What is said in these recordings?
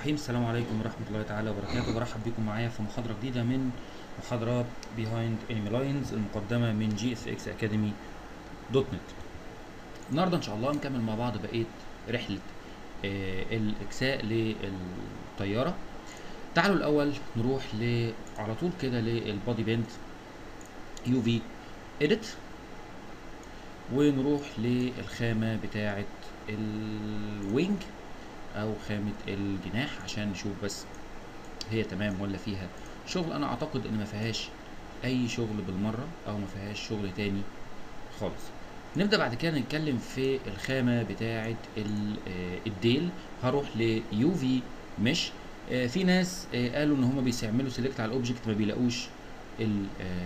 الرحيم السلام عليكم ورحمة الله تعالى وبركاته برحب بكم معايا في محاضرة جديدة من محاضرات Behind Enemy Lines المقدمة من جي اس اكس اكاديمي دوت نت النهاردة ان شاء الله نكمل مع بعض بقية رحلة آه الاكساء للطيارة تعالوا الاول نروح ل على طول كده للبادي بنت يو في اديت ونروح للخامة بتاعة الوينج او خامة الجناح عشان نشوف بس هي تمام ولا فيها شغل انا اعتقد ان ما فيهاش اي شغل بالمرة او ما فيهاش شغل تاني خالص نبدأ بعد كده نتكلم في الخامة بتاعة الديل هروح ليو في مش في ناس قالوا ان هما بيعملوا سيلكت على الاوبجكت ما بيلاقوش ال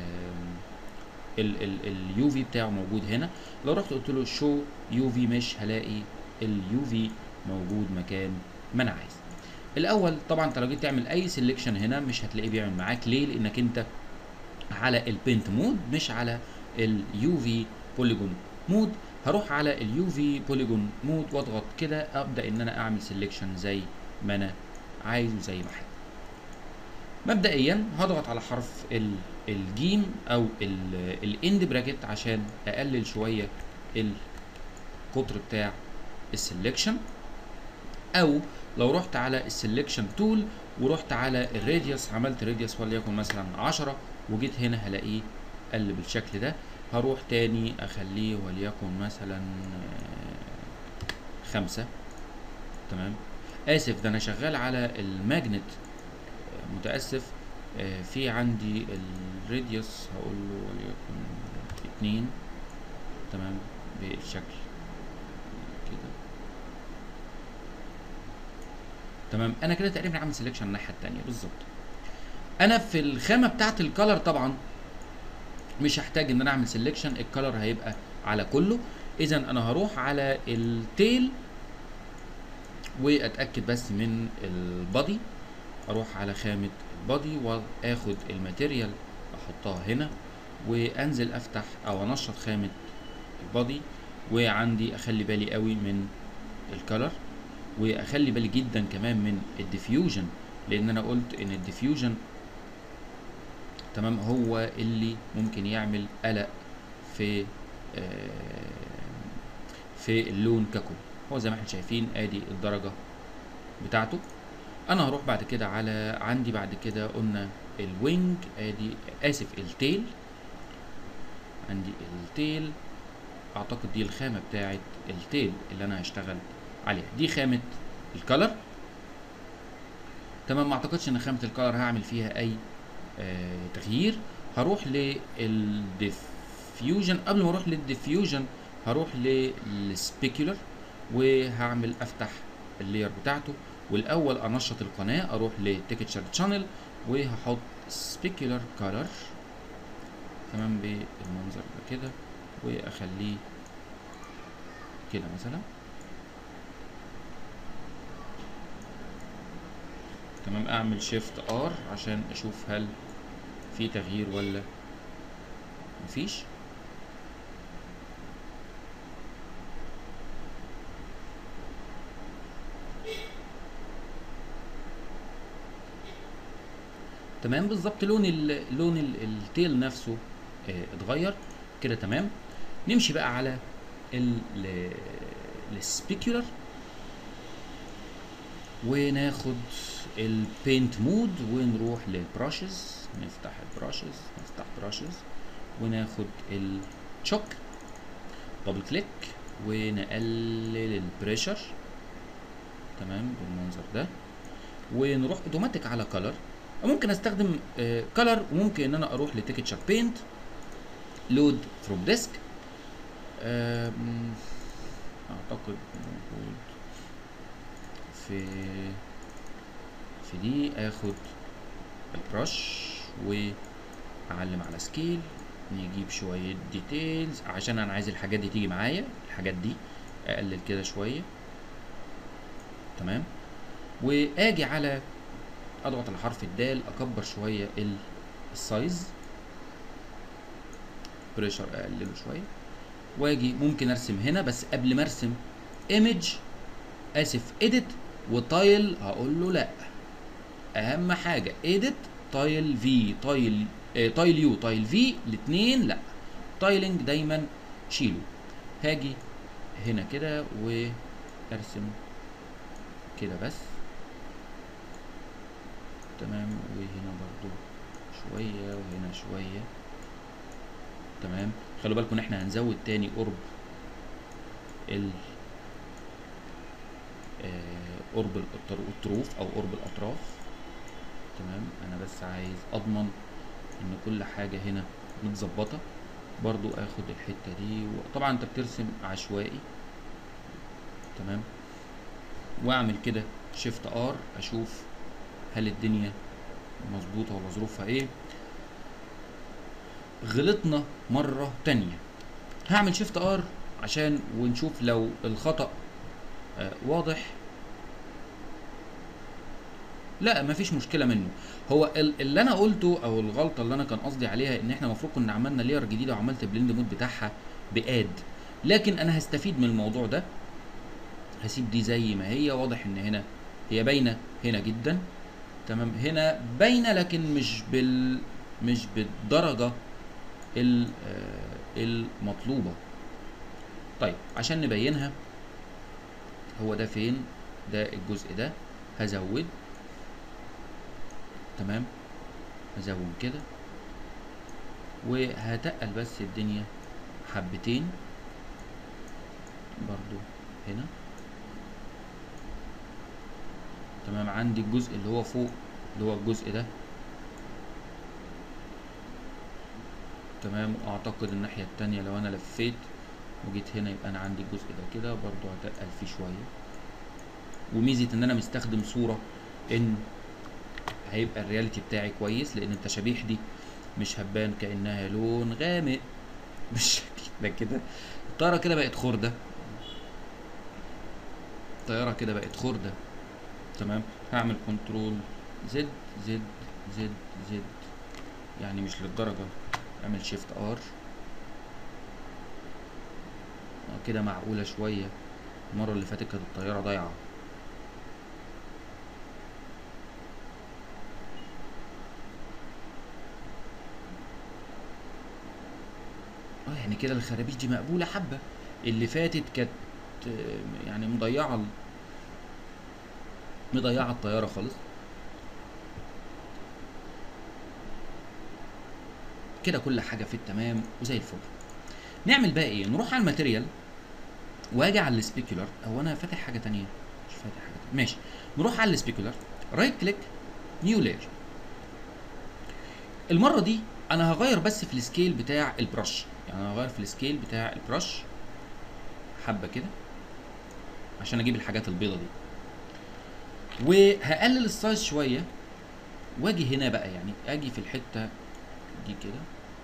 اليو في بتاعه موجود هنا لو رحت قلت له شو يو في مش هلاقي اليو في موجود مكان ما انا عايز الاول طبعا انت لو جيت تعمل اي سيلكشن هنا مش هتلاقيه بيعمل معاك ليه لانك انت على البينت مود مش على اليو في بوليجون مود هروح على اليو في بوليجون مود واضغط كده ابدا ان انا اعمل سيلكشن زي ما انا عايزه زي ما احب مبدئيا هضغط على حرف الجيم او الاند براكت عشان اقلل شويه القطر بتاع السلكشن او لو رحت على السلكشن تول ورحت على الراديوس عملت راديوس وليكن مثلا 10 وجيت هنا هلاقيه قل بالشكل ده هروح تاني اخليه وليكن مثلا خمسة تمام اسف ده انا شغال على الماجنت متاسف في عندي الراديوس هقول له وليكن اتنين تمام بالشكل كده تمام انا كده تقريبا عامل سيلكشن الناحيه الثانيه بالظبط انا في الخامه بتاعت الكلر طبعا مش هحتاج ان انا اعمل سيلكشن الكلر هيبقى على كله اذا انا هروح على التيل واتاكد بس من البادي اروح على خامه البادي واخد الماتيريال احطها هنا وانزل افتح او انشط خامه البادي وعندي اخلي بالي قوي من الكلر واخلي بالي جدا كمان من الديفيوجن لان انا قلت ان الديفيوجن تمام هو اللي ممكن يعمل قلق في آه في اللون ككل هو زي ما احنا شايفين ادي الدرجه بتاعته انا هروح بعد كده على عندي بعد كده قلنا الوينج ادي اسف التيل عندي التيل اعتقد دي الخامه بتاعه التيل اللي انا هشتغل عليها دي خامه الكلر تمام ما اعتقدش ان خامه الكلر هعمل فيها اي آه تغيير هروح للديفيوجن قبل ما اروح للديفيوجن هروح للسبيكولر وهعمل افتح اللير بتاعته والاول انشط القناه اروح لتكتشر شانل وهحط سبيكولر كولر تمام بالمنظر ده كده واخليه كده مثلا تمام اعمل شيفت ار عشان اشوف هل في تغيير ولا مفيش تمام بالظبط لون ال لون ال التيل نفسه اه اتغير كده تمام نمشي بقى على السبيكولر وناخد البينت مود ونروح للبراشز نفتح البراشز نفتح براشز وناخد التشوك دبل كليك ونقلل البريشر تمام بالمنظر ده ونروح اوتوماتيك على كلر ممكن استخدم كلر uh, وممكن ان انا اروح لتكتشر بينت لود فروم ديسك اعتقد موجود في في دي اخد البرش واعلم على سكيل نجيب شوية ديتيلز عشان انا عايز الحاجات دي تيجي معايا الحاجات دي اقلل كده شوية تمام واجي على اضغط على حرف الدال اكبر شويه السايز بريشر اقلله شويه واجي ممكن ارسم هنا بس قبل ما ارسم ايمج اسف اديت وتايل هقول له لا اهم حاجه ايديت تايل في تايل آه تايل يو تايل في الاثنين لا تايلنج دايما شيله هاجي هنا كده وارسم كده بس تمام وهنا برضو شوية وهنا شوية تمام خلوا بالكم ان احنا هنزود تاني قرب ال آه، قرب الطر- الطروف او قرب الاطراف تمام انا بس عايز اضمن ان كل حاجة هنا متظبطة برضو اخد الحتة دي طبعا انت بترسم عشوائي تمام واعمل كده شيفت ار اشوف هل الدنيا مظبوطة ولا ظروفها ايه غلطنا مرة تانية هعمل شيفت ار عشان ونشوف لو الخطأ آه واضح لا مفيش مشكلة منه هو ال- اللي انا قلته او الغلطة اللي انا كان قصدي عليها ان احنا المفروض كنا عملنا لير جديدة وعملت البلند مود بتاعها باد لكن انا هستفيد من الموضوع ده هسيب دي زي ما هي واضح ان هنا هي باينة هنا جدا تمام هنا باينه لكن مش بال مش بالدرجه ال- آه، المطلوبه طيب عشان نبينها هو ده فين ده الجزء ده هزود تمام هزوم كده وهتقل بس الدنيا حبتين برضو هنا تمام عندي الجزء اللي هو فوق اللي هو الجزء ده تمام اعتقد الناحية التانية لو انا لفيت وجيت هنا يبقى انا عندي الجزء ده كده برضو هتقل فيه شوية وميزة ان انا مستخدم صورة ان هيبقى الرياليتي بتاعي كويس لان التشابيح دي مش هتبان كانها لون غامق بالشكل ده كده الطيارة كده بقت خردة الطيارة كده بقت خردة تمام هعمل كنترول زد زد زد زد يعني مش للدرجة اعمل شيفت ار كده معقولة شوية المرة اللي فاتت كانت الطيارة ضايعة اه يعني كده الخرابيش دي مقبولة حبة اللي فاتت كانت آه، يعني مضيعة ال- مضيعة الطيارة خالص كده كل حاجة في التمام وزي الفل نعمل بقى ايه نروح على الماتيريال واجي على السبيكولر هو انا فاتح حاجة تانية مش فاتح حاجة تانية ماشي نروح على السبيكولر رايت كليك نيو لاير المرة دي انا هغير بس في السكيل بتاع البرش يعني انا هغير في السكيل بتاع البرش حبة كده عشان اجيب الحاجات البيضة دي وهقلل السايز شويه واجي هنا بقى يعني اجي في الحته دي كده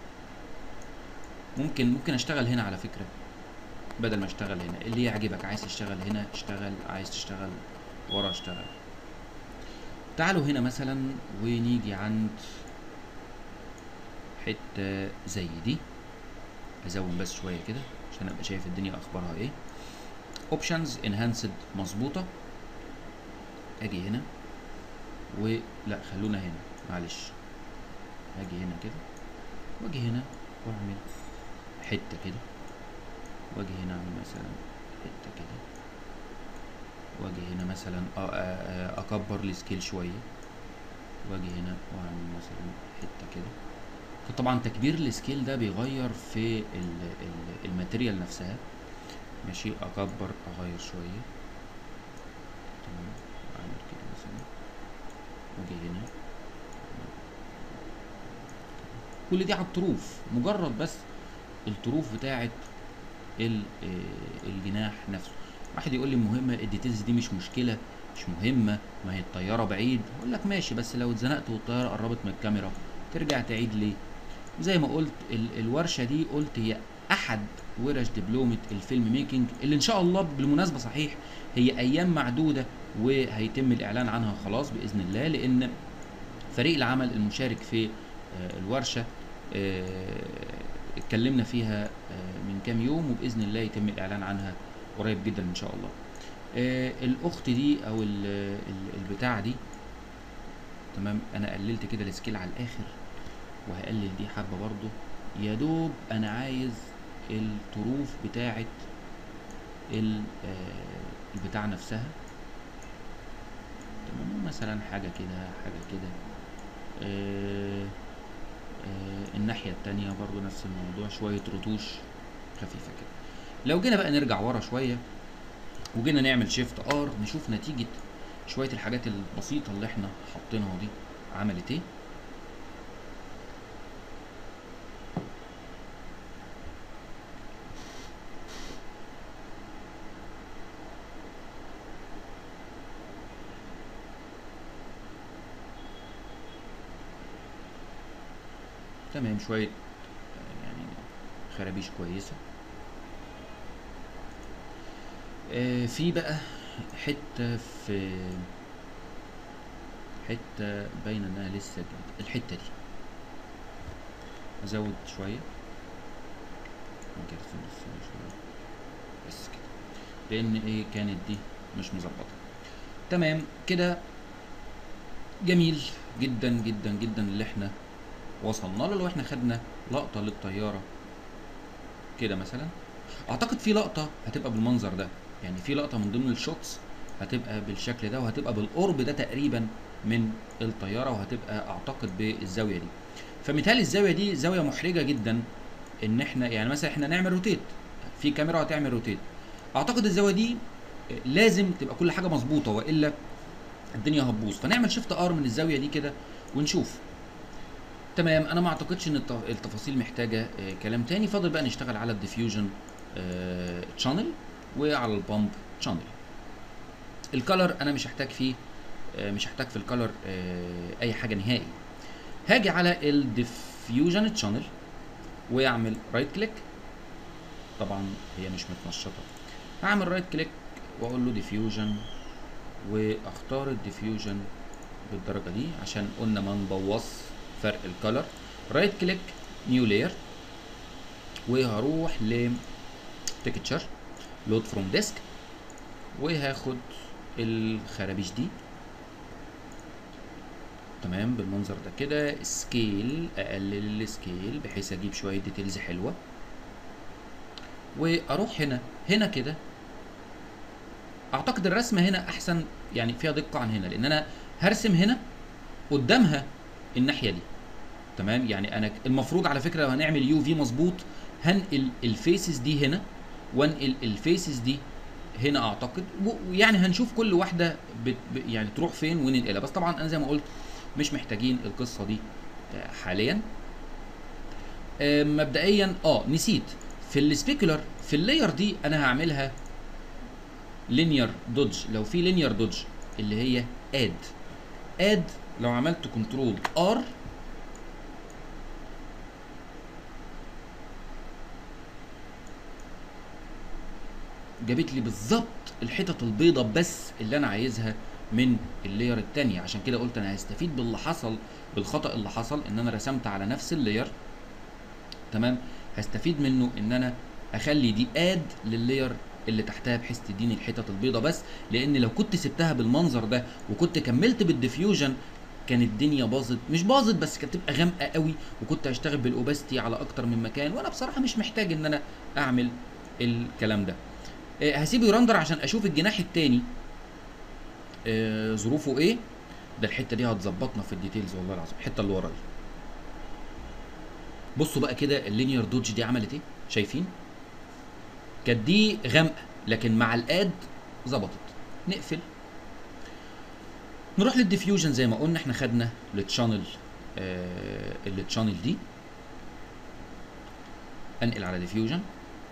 ممكن ممكن اشتغل هنا على فكره بدل ما اشتغل هنا اللي يعجبك عايز تشتغل هنا اشتغل عايز تشتغل ورا اشتغل تعالوا هنا مثلا ونيجي عند حته زي دي ازوم بس شويه كده عشان ابقى شايف الدنيا اخبارها ايه اوبشنز انهانسد مظبوطه اجي هنا ولا خلونا هنا معلش اجي هنا كده واجي هنا واعمل حته كده واجي هنا اعمل مثلا حته كده واجي هنا مثلا أ- أ- أ- اكبر السكيل شويه واجي هنا واعمل مثلا حته كده فطبعا تكبير السكيل ده بيغير في ال- ال- الماتيريال نفسها ماشي اكبر اغير شويه تمام اعمل كده مثلا واجي هنا كل دي على الطروف مجرد بس الطروف بتاعت ال- آه، الجناح نفسه واحد يقول لي المهمه الديتيلز دي مش مشكله مش مهمه ما هي الطياره بعيد اقول لك ماشي بس لو اتزنقت والطياره قربت من الكاميرا ترجع تعيد ليه وزي ما قلت ال- الورشه دي قلت هي احد ورش دبلومه الفيلم ميكنج اللي ان شاء الله بالمناسبه صحيح هي ايام معدوده وهيتم الاعلان عنها خلاص باذن الله لان فريق العمل المشارك في آه، الورشه آه، اتكلمنا فيها آه، من كام يوم وباذن الله يتم الاعلان عنها قريب جدا ان شاء الله آه الاخت دي او ال ال البتاعه دي تمام انا قللت كده السكيل على الاخر وهقلل دي حبه برضو يا دوب انا عايز الطروف بتاعه ال آه البتاع نفسها تمام مثلا حاجه كده حاجه كده آه آه الناحيه التانية برضو نفس الموضوع شويه رتوش خفيفه كده لو جينا بقى نرجع ورا شويه وجينا نعمل شيفت ار نشوف نتيجه شويه الحاجات البسيطه اللي احنا حاطينها دي عملت ايه تمام شويه آه، يعني خرابيش كويسه آه، في بقى حته في حته باينه انها لسه جديدة. الحته دي ازود شويه ممكن ارسم بس شويه بس كده لان ايه كانت دي مش مظبطه تمام كده جميل جدا جدا جدا اللي احنا وصلنا له لو احنا خدنا لقطه للطياره كده مثلا اعتقد في لقطه هتبقى بالمنظر ده يعني في لقطه من ضمن الشوتس هتبقى بالشكل ده وهتبقى بالقرب ده تقريبا من الطياره وهتبقى اعتقد بالزاويه دي فمثال الزاويه دي زاويه محرجه جدا ان احنا يعني مثلا احنا نعمل روتيت في كاميرا هتعمل روتيت اعتقد الزاويه دي لازم تبقى كل حاجه مظبوطه والا الدنيا هتبوظ فنعمل شيفت ار من الزاويه دي كده ونشوف تمام انا ما اعتقدش ان الت- التفاصيل محتاجه آه، كلام تاني فاضل بقى نشتغل على الديفيوجن تشانل وعلى البامب تشانل الكالر انا مش هحتاج فيه آه، مش هحتاج في الكالر اي حاجه نهائي هاجي على الديفيوجن تشانل واعمل رايت كليك طبعا هي مش متنشطه هعمل رايت كليك واقول له ديفيوجن واختار الديفيوجن بالدرجه دي عشان قلنا ما نبوظ فرق الكالر رايت كليك نيو لاير وهروح ل تكتشر لود فروم ديسك وهاخد الخرابيش دي تمام بالمنظر ده كده سكيل اقلل السكيل بحيث اجيب شويه ديتيلز حلوه واروح هنا هنا كده اعتقد الرسمه هنا احسن يعني فيها دقه عن هنا لان انا هرسم هنا قدامها الناحيه دي تمام يعني انا المفروض على فكره لو هنعمل يو في مظبوط هنقل الفيسز دي هنا وانقل الفيسز دي هنا اعتقد و- ويعني هنشوف كل واحده بت ب- يعني تروح فين وننقلها بس طبعا انا زي ما قلت مش محتاجين القصه دي آه، حاليا آه، مبدئيا اه نسيت في السبيكولر في اللاير دي انا هعملها لينير دوج لو في لينير دوج اللي هي اد اد لو عملت كنترول ار جابت لي بالظبط الحتت البيضة بس اللي انا عايزها من اللاير التانية عشان كده قلت انا هستفيد باللي حصل بالخطأ اللي حصل ان انا رسمت على نفس اللاير تمام هستفيد منه ان انا اخلي دي اد لللاير اللي تحتها بحيث تديني الحتت البيضة بس لان لو كنت سبتها بالمنظر ده وكنت كملت بالديفيوجن كانت الدنيا باظت مش باظت بس كانت تبقى غامقه قوي وكنت هشتغل بالاوباستي على اكتر من مكان وانا بصراحه مش محتاج ان انا اعمل الكلام ده آه، هسيبه يرندر عشان اشوف الجناح التاني آه، ظروفه ايه ده الحته دي هتظبطنا في الديتيلز والله العظيم الحته اللي ورا دي بصوا بقى كده اللينير دوج دي عملت ايه شايفين كانت دي غامقه لكن مع الاد ظبطت نقفل نروح للديفيوجن زي ما قلنا احنا خدنا التشانل آه التشانل دي انقل على ديفيوجن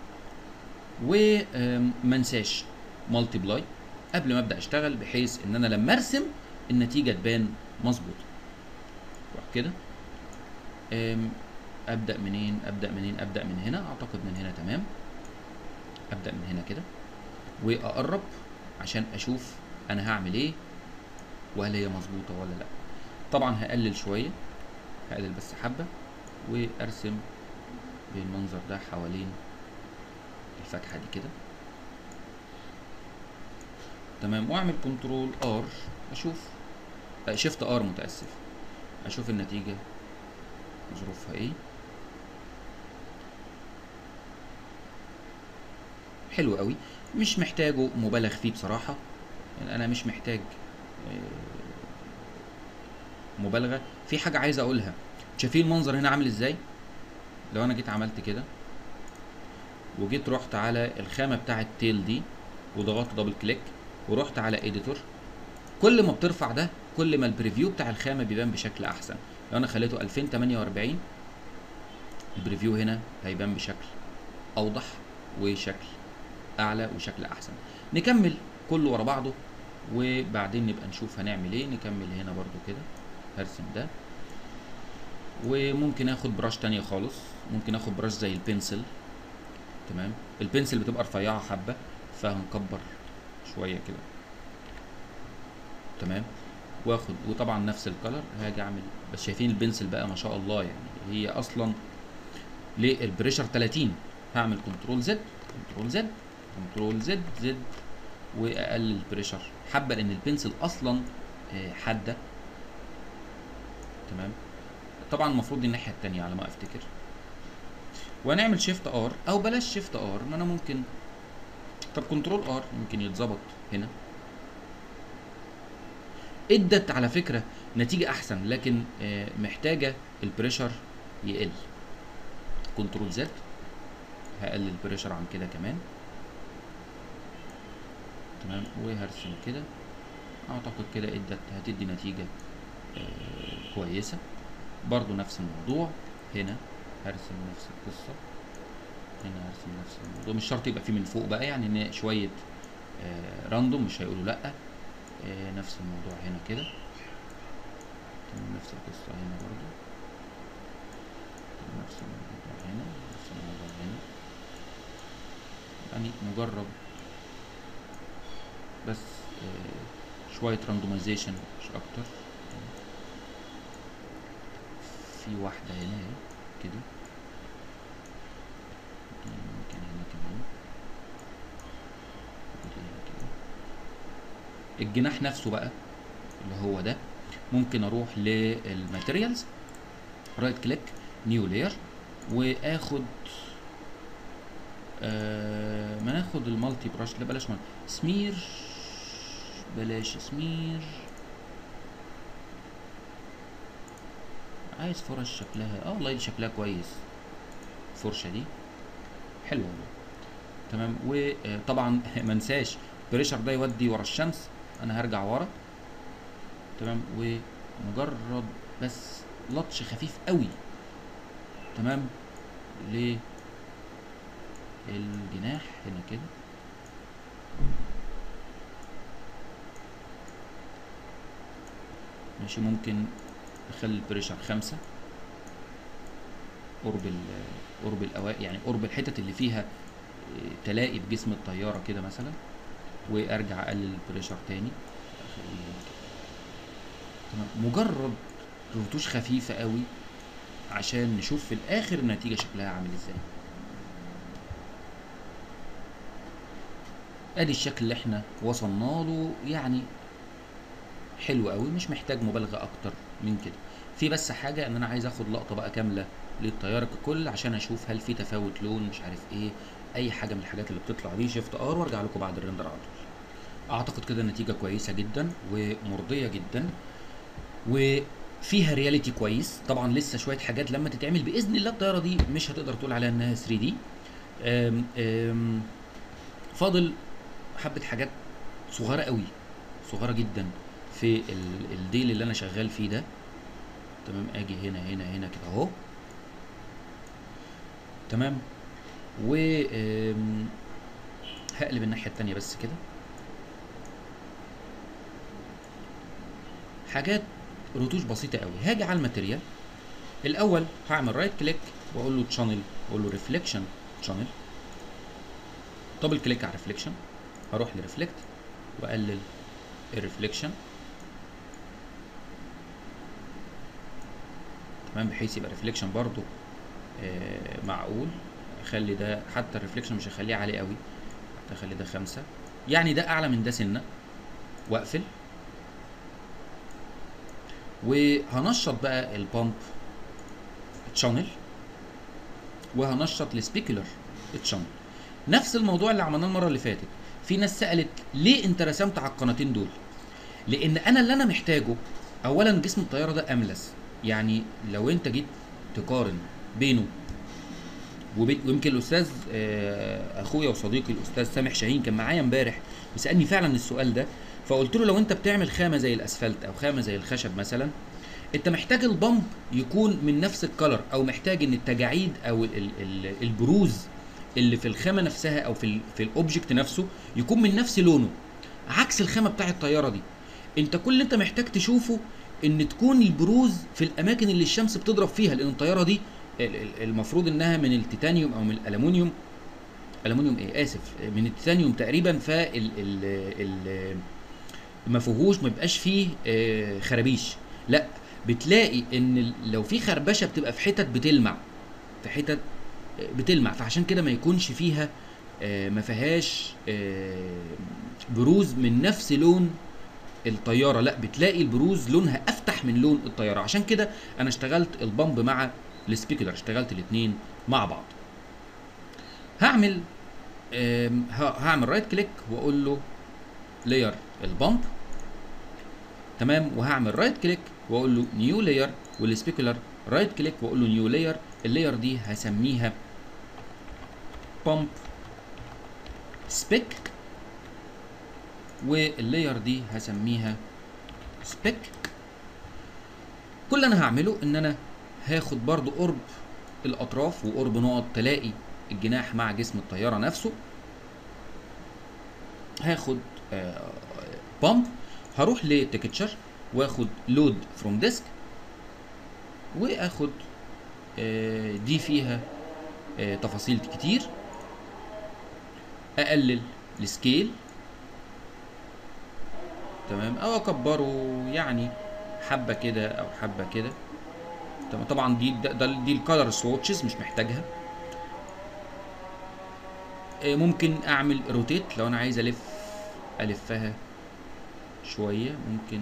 وما انساش مالتيبلاي قبل ما ابدا اشتغل بحيث ان انا لما ارسم النتيجه تبان مظبوط روح كده آم، ابدا منين ابدا منين ابدا من هنا اعتقد من هنا تمام ابدا من هنا كده واقرب عشان اشوف انا هعمل ايه وهل هي مظبوطه ولا لا طبعا هقلل شويه هقلل بس حبه وارسم بالمنظر ده حوالين الفتحه دي كده تمام واعمل كنترول ار اشوف شيفت ار متاسف اشوف النتيجه ظروفها ايه حلو قوي مش محتاجه مبالغ فيه بصراحه يعني انا مش محتاج آه، مبالغه في حاجه عايز اقولها شايفين المنظر هنا عامل ازاي لو انا جيت عملت كده وجيت رحت على الخامه بتاعه تيل دي وضغطت دبل كليك ورحت على اديتور كل ما بترفع ده كل ما البريفيو بتاع الخامه بيبان بشكل احسن لو انا خليته 2048 البريفيو هنا هيبان بشكل اوضح وشكل اعلى وشكل احسن نكمل كله ورا بعضه وبعدين نبقى نشوف هنعمل ايه نكمل هنا برضو كده هرسم ده وممكن اخد براش تانية خالص ممكن اخد براش زي البنسل تمام البنسل بتبقى رفيعة حبة فهنكبر شوية كده تمام واخد وطبعا نفس الكلر هاجي اعمل بس شايفين البنسل بقى ما شاء الله يعني هي اصلا للبريشر 30 هعمل كنترول زد كنترول زد كنترول زد زد واقلل البريشر حبه لان البنسل اصلا آه، حاده تمام طبعا المفروض دي الناحيه التانية على ما افتكر وهنعمل شيفت ار او بلاش شيفت ار ما انا ممكن طب كنترول ار يمكن يتظبط هنا ادت على فكره نتيجه احسن لكن آه، محتاجه البريشر يقل كنترول زد هقلل البريشر عن كده كمان تمام وهرسم كده اعتقد كده ادت هتدي نتيجه آه، كويسه برضو نفس الموضوع هنا هرسم نفس القصه هنا هرسم نفس الموضوع مش شرط يبقى فيه من فوق بقى يعني ان شويه آه، راندوم مش هيقولوا لا آه، نفس الموضوع هنا كده تمام نفس القصه هنا برضو نفس الموضوع هنا نفس الموضوع هنا يعني نجرب بس آه، شوية راندومايزيشن مش أكتر في واحدة هنا اهي كده دي ممكن هنا كمان ودي هنا كده الجناح نفسه بقى اللي هو ده ممكن اروح للماتيريالز رايت كليك نيو لاير واخد آه ما ناخد المالتي براش لا بلاش مالتي سمير بلاش سمير عايز فرش شكلها اه والله دي شكلها كويس الفرشه دي حلوه والله تمام وطبعا ما انساش بريشر ده يودي ورا الشمس انا هرجع ورا تمام ومجرد بس لطش خفيف قوي تمام ل الجناح هنا كده ماشي ممكن نخلي البريشر خمسة قرب ال قرب الأوائل يعني قرب الحتت اللي فيها آه، تلاقي بجسم الطيارة كده مثلا وارجع اقلل البريشر تاني اخليه هنا كده. تمام مجرد رتوش خفيفة قوي عشان نشوف في الاخر النتيجة شكلها عامل ازاي ادي الشكل اللي احنا وصلنا له يعني حلو قوي مش محتاج مبالغه اكتر من كده في بس حاجه ان انا عايز اخد لقطه بقى كامله للطياره ككل عشان اشوف هل في تفاوت لون مش عارف ايه اي حاجه من الحاجات اللي بتطلع دي شيفت ار وارجع لكم بعد الريندر على طول اعتقد كده النتيجه كويسه جدا ومرضيه جدا وفيها رياليتي كويس طبعا لسه شويه حاجات لما تتعمل باذن الله الطياره دي مش هتقدر تقول عليها انها 3 دي فاضل حبه حاجات صغيره قوي صغيره جدا في ال- الديل اللي انا شغال فيه ده تمام اجي هنا هنا هنا كده اهو تمام و آم، هقلب الناحيه التانية بس كده حاجات رتوش بسيطه قوي هاجي على الماتيريال الاول هعمل رايت كليك واقول له تشانل واقول له ريفليكشن تشانل دبل كليك على ريفليكشن هروح لريفلكت واقلل الريفليكشن تمام بحيث يبقى ريفليكشن برضو آه معقول اخلي ده حتى الريفليكشن مش هخليه عالي قوي حتى اخلي ده خمسة يعني ده اعلى من ده سنة واقفل وهنشط بقى البامب تشانل وهنشط السبيكولر تشانل نفس الموضوع اللي عملناه المره اللي فاتت في ناس سالت ليه انت رسمت على القناتين دول لان انا اللي انا محتاجه اولا جسم الطياره ده املس يعني لو انت جيت تقارن بينه وبي- ويمكن الاستاذ آه، اخويا وصديقي الاستاذ سامح شاهين كان معايا امبارح وسالني فعلا السؤال ده فقلت له لو انت بتعمل خامه زي الاسفلت او خامه زي الخشب مثلا انت محتاج البامب يكون من نفس الكلر او محتاج ان التجاعيد او ال ال ال البروز اللي في الخامه نفسها او في ال في الاوبجكت نفسه يكون من نفس لونه عكس الخامه بتاع الطياره دي انت كل اللي انت محتاج تشوفه ان تكون البروز في الاماكن اللي الشمس بتضرب فيها لان الطياره دي ال- ال- المفروض انها من التيتانيوم او من الالومنيوم الومنيوم ايه اسف من التيتانيوم تقريبا فال ال ال ما فيهوش ما بيبقاش فيه آه، خرابيش لا بتلاقي ان ال- لو في خربشه بتبقى في حتت بتلمع في حتت آه، بتلمع فعشان كده ما يكونش فيها آه، ما فيهاش آه، بروز من نفس لون الطياره لا بتلاقي البروز لونها افتح من لون الطياره عشان كده انا اشتغلت البامب مع السبيكولر اشتغلت الاثنين مع بعض هعمل آم، ه- هعمل رايت كليك واقول له لاير البامب تمام وهعمل رايت كليك واقول له نيو لاير والسبيكولر رايت كليك واقول له نيو لاير اللاير دي هسميها بامب سبيك واللاير دي هسميها سبيك كل اللي انا هعمله ان انا هاخد برضو قرب الاطراف وقرب نقط تلاقي الجناح مع جسم الطياره نفسه هاخد بامب هروح لتكتشر واخد لود فروم ديسك واخد آه، دي فيها آه، تفاصيل كتير اقلل السكيل تمام او اكبره يعني حبه كده او حبه كده تمام طبعا دي ده ده- دي الكالر سواتشز مش محتاجها آه، ممكن اعمل روتيت لو انا عايز الف الفها شويه ممكن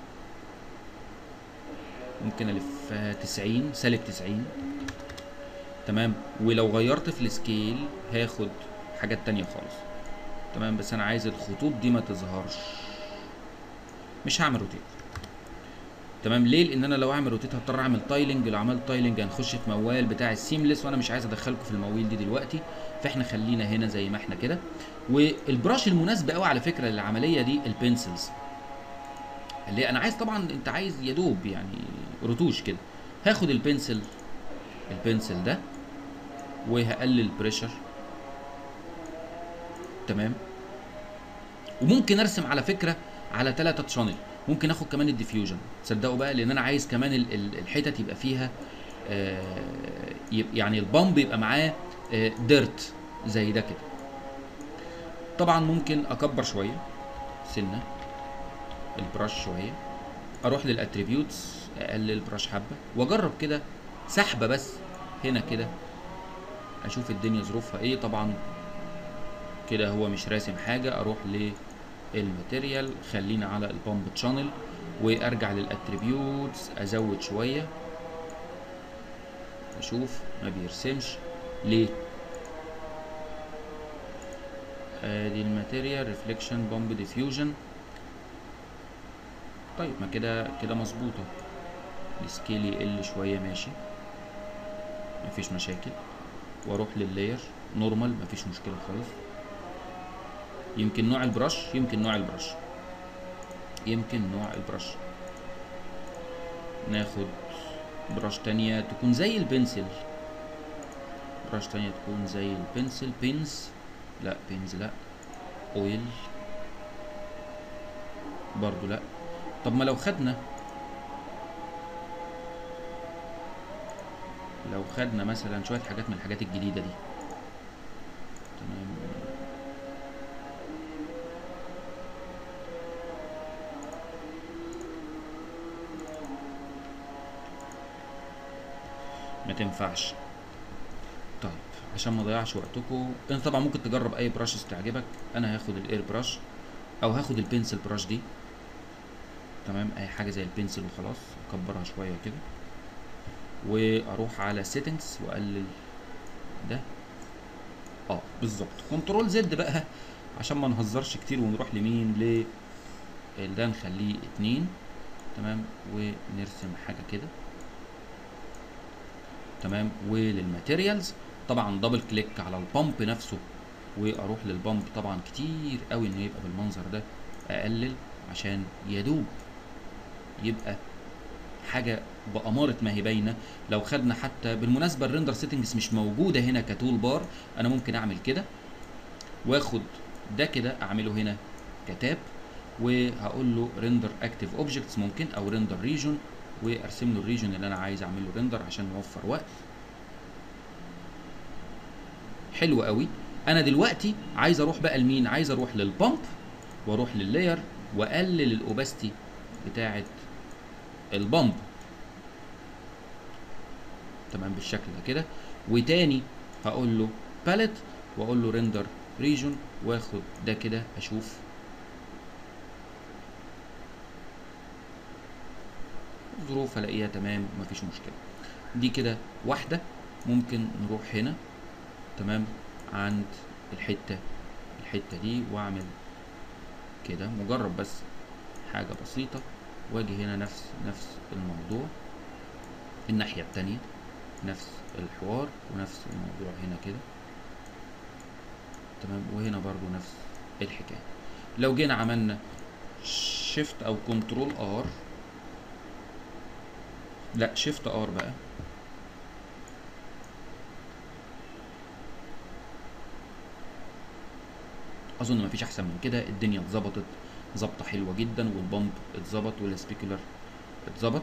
ممكن الفها 90 سالب 90 تمام ولو غيرت في السكيل هاخد حاجات تانية خالص تمام بس انا عايز الخطوط دي ما تظهرش مش هعمل روتيت تمام ليه لان انا لو اعمل روتيت هضطر اعمل تايلنج لو عملت تايلنج هنخش في موال بتاع السيمليس وانا مش عايز ادخلكم في المواويل دي دلوقتي فاحنا خلينا هنا زي ما احنا كده والبراش المناسبه قوي على فكره للعمليه دي البنسلز اللي انا عايز طبعا انت عايز يا دوب يعني رتوش كده هاخد البنسل البنسل ده وهقلل بريشر تمام وممكن ارسم على فكره على ثلاثة تشانل ممكن اخد كمان الديفيوجن تصدقوا بقى لان انا عايز كمان ال- ال- الحتت يبقى فيها آه، يب- يعني البامب يبقى معاه ديرت زي ده كده طبعا ممكن اكبر شويه سنه البراش شويه اروح للاتريبيوتس اقلل البراش حبه واجرب كده سحبه بس هنا كده اشوف الدنيا ظروفها ايه طبعا كده هو مش راسم حاجه اروح للماتيريال خلينا على البامب تشانل وارجع للاتريبيوتس ازود شويه اشوف ما بيرسمش ليه ادي الماتيريال ريفليكشن بامب ديفيوجن طيب ما كده كده مظبوطه السكيل يقل شويه ماشي مفيش مشاكل واروح لللاير نورمال مفيش مشكله خالص يمكن نوع البرش يمكن نوع البرش يمكن نوع البرش ناخد برش تانية تكون زي البنسل برش تانية تكون زي البنسل بينز لا بينز لا اويل برضو لا طب ما لو خدنا لو خدنا مثلا شوية حاجات من الحاجات الجديدة دي تمام ما تنفعش طيب عشان ما اضيعش وقتكم انت طبعا ممكن تجرب اي براش تعجبك انا هاخد الاير براش او هاخد البنسل براش دي تمام اي حاجه زي البنسل وخلاص اكبرها شويه كده واروح على سيتنجز واقلل ده اه بالظبط كنترول زد بقى عشان ما نهزرش كتير ونروح لمين ل ده نخليه اتنين تمام ونرسم حاجه كده تمام وللماتيريالز طبعا دبل كليك على البامب نفسه واروح للبامب طبعا كتير قوي انه يبقى بالمنظر ده اقلل عشان يدوب يبقى حاجه بأمارة ما هي باينه لو خدنا حتى بالمناسبه الريندر سيتنجز مش موجوده هنا كتول بار انا ممكن اعمل كده واخد ده كده اعمله هنا كتاب وهقول له ريندر اكتيف اوبجكتس ممكن او ريندر ريجون وارسم له الريجون اللي انا عايز اعمل له ريندر عشان نوفر وقت حلو قوي انا دلوقتي عايز اروح بقى لمين عايز اروح للبامب واروح لللاير واقلل الاوباستي بتاعه البامب تمام بالشكل ده كده وتاني هقول له باليت واقول له ريندر ريجون واخد ده كده اشوف ظروف الاقيها تمام مفيش مشكله دي كده واحده ممكن نروح هنا تمام عند الحته الحته دي واعمل كده مجرد بس حاجه بسيطه واجي هنا نفس نفس الموضوع الناحيه التانيه نفس الحوار ونفس الموضوع هنا كده تمام وهنا برضو نفس الحكايه لو جينا عملنا شيفت او كنترول ار لا شيفت ار بقى اظن مفيش احسن من كده الدنيا اتظبطت ظبطه حلوه جدا والبامب اتظبط والسبيكولر اتظبط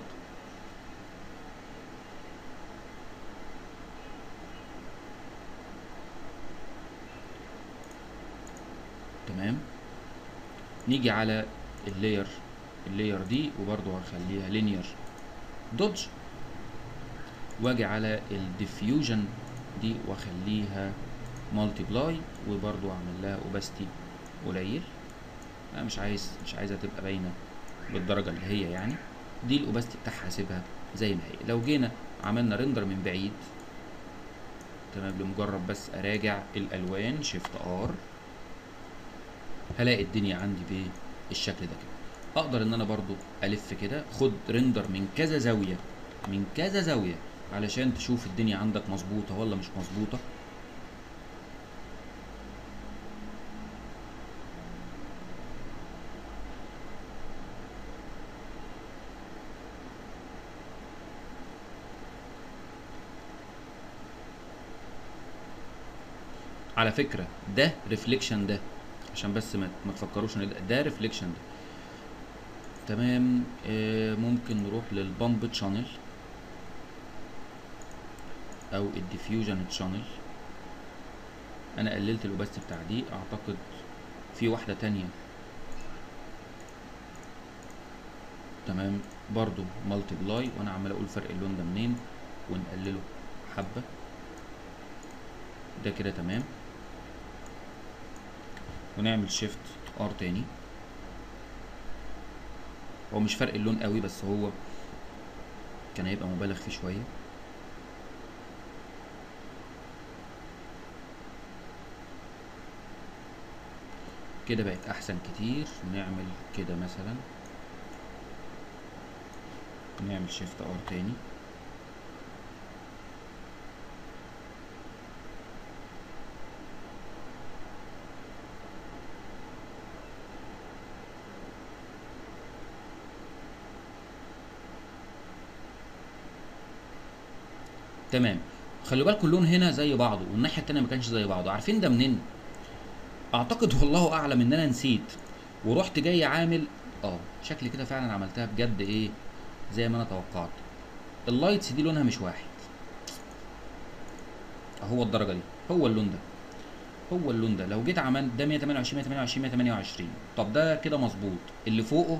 تمام نيجي على اللاير اللاير دي وبرضو هخليها لينير دوج واجي على الديفيوجن دي واخليها مالتيبلاي وبرضو اعمل لها اوباستي قليل انا مش عايز مش عايزها تبقى باينه بالدرجه اللي هي يعني دي الاوباستي بتاعها هسيبها زي ما هي لو جينا عملنا ريندر من بعيد تمام لمجرد بس اراجع الالوان شيفت ار هلاقي الدنيا عندي بالشكل ده كده اقدر ان انا برضو الف كده خد ريندر من كذا زاويه من كذا زاويه علشان تشوف الدنيا عندك مظبوطه ولا مش مظبوطه على فكره ده ريفليكشن ده عشان بس ما ما تفكروش ان ده, ده ريفليكشن ده تمام آه ممكن نروح للبامب تشانل او الديفيوجن تشانل انا قللت الاوباستي بتاع دي اعتقد في واحده تانية تمام برضو مالتيبلاي وانا عمال اقول فرق اللون ده منين ونقلله حبه ده كده تمام ونعمل شيفت ار تاني هو مش فرق اللون قوي بس هو كان هيبقى مبالغ فيه شويه كده بقت احسن كتير نعمل كده مثلا نعمل شيفت ار تاني تمام خلي بالكم اللون هنا زي بعضه والناحيه التانيه ما كانش زي بعضه عارفين ده منين اعتقد والله اعلم ان انا نسيت ورحت جاي عامل اه شكلي كده فعلا عملتها بجد ايه زي ما انا توقعت اللايتس دي لونها مش واحد هو الدرجه دي هو اللون ده هو اللون ده لو جيت عملت ده 128 128 128 طب ده كده مظبوط اللي فوقه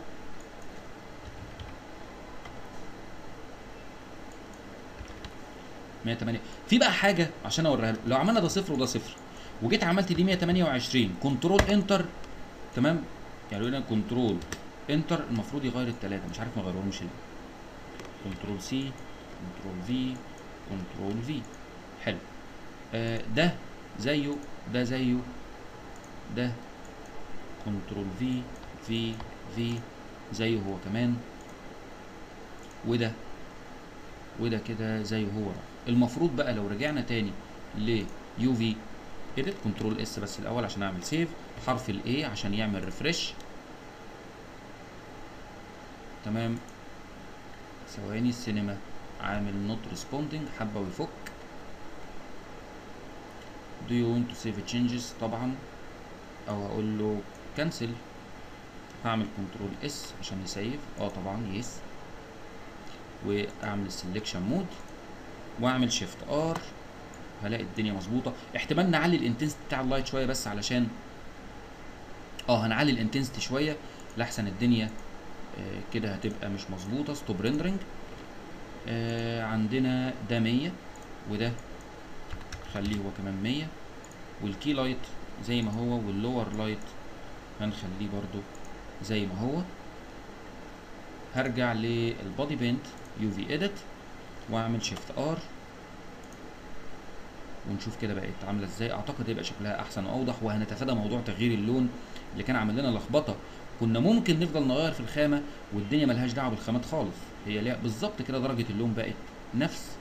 مية تمانية في بقى حاجة عشان اوريها لو عملنا ده صفر وده صفر وجيت عملت دي 128 كنترول انتر تمام يعني لو قلنا كنترول انتر المفروض يغير الثلاثه مش عارف ما غيرهمش ليه كنترول سي كنترول في كنترول في حلو آه ده زيه ده زيه ده كنترول في في في زيه هو كمان وده وده كده زيه هو المفروض بقى لو رجعنا تاني ل يو في اديت كنترول اس بس الاول عشان اعمل سيف حرف الاي عشان يعمل ريفرش تمام ثواني السينما عامل نوت ريسبوندنج حبه ويفك do you want to save changes طبعا او هقول له كنسل هعمل كنترول اس عشان يسيف اه طبعا يس واعمل السلكشن مود واعمل شيفت ار هلاقي الدنيا مظبوطه احتمال نعلي الانتنسيتي بتاع اللايت شويه بس علشان اه هنعلي الانتنسيتي شويه لاحسن الدنيا آه كده هتبقى مش مظبوطه ستوب ريندرنج آه عندنا ده 100 وده خليه هو كمان 100 والكي لايت زي ما هو واللور لايت هنخليه برضو زي ما هو هرجع للبودي بينت يو في اديت واعمل شيفت ار ونشوف كده بقت عامله ازاي اعتقد يبقى شكلها احسن واوضح وهنتفادى موضوع تغيير اللون اللي كان عامل لنا لخبطه كنا ممكن نفضل نغير في الخامه والدنيا ملهاش دعوه بالخامات خالص هي ليها بالظبط كده درجه اللون بقت نفس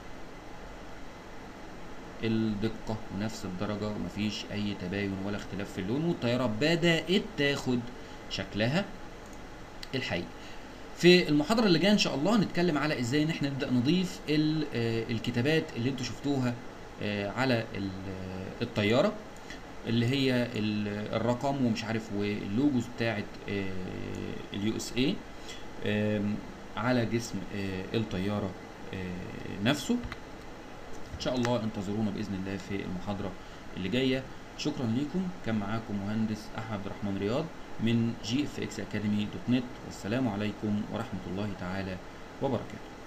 الدقة ونفس الدرجة ومفيش أي تباين ولا اختلاف في اللون والطيارة بدأت تاخد شكلها الحقيقي. في المحاضرة اللي جاية إن شاء الله هنتكلم على إزاي إن إحنا نبدأ نضيف الكتابات اللي أنتوا شفتوها على الطيارة اللي هي الرقم ومش عارف واللوجوز بتاعة اليو اس اي على جسم الطيارة نفسه ان شاء الله انتظرونا باذن الله في المحاضره اللي جايه شكرا ليكم كان معاكم مهندس احمد الرحمن رياض من جي اف اكس اكاديمي دوت نت والسلام عليكم ورحمه الله تعالى وبركاته